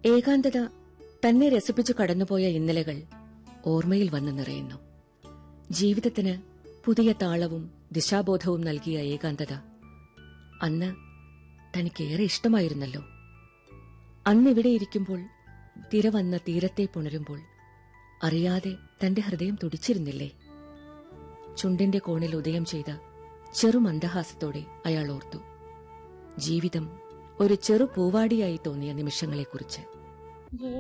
ഏകാന്തത തന്നെ രസിപ്പിച്ചു കടന്നുപോയ ഇന്നലകൾ ഓർമ്മയിൽ വന്നു നിറയുന്നു ജീവിതത്തിന് പുതിയ താളവും ദിശാബോധവും നൽകിയ ഏകാന്തത അന്ന് തനിക്കേറെ ഇഷ്ടമായിരുന്നല്ലോ അന്നിവിടെ ഇരിക്കുമ്പോൾ തിര വന്ന തീരത്തെ പുണരുമ്പോൾ അറിയാതെ തന്റെ ഹൃദയം തുടിച്ചിരുന്നില്ലേ ചുണ്ടിന്റെ കോണിൽ ഉദയം ചെയ്ത ചെറുമന്ദഹാസത്തോടെ അയാൾ ഓർത്തു ജീവിതം ഒരു ചെറു പൂവാടിയായി തോന്നിയ നിമിഷങ്ങളെക്കുറിച്ച്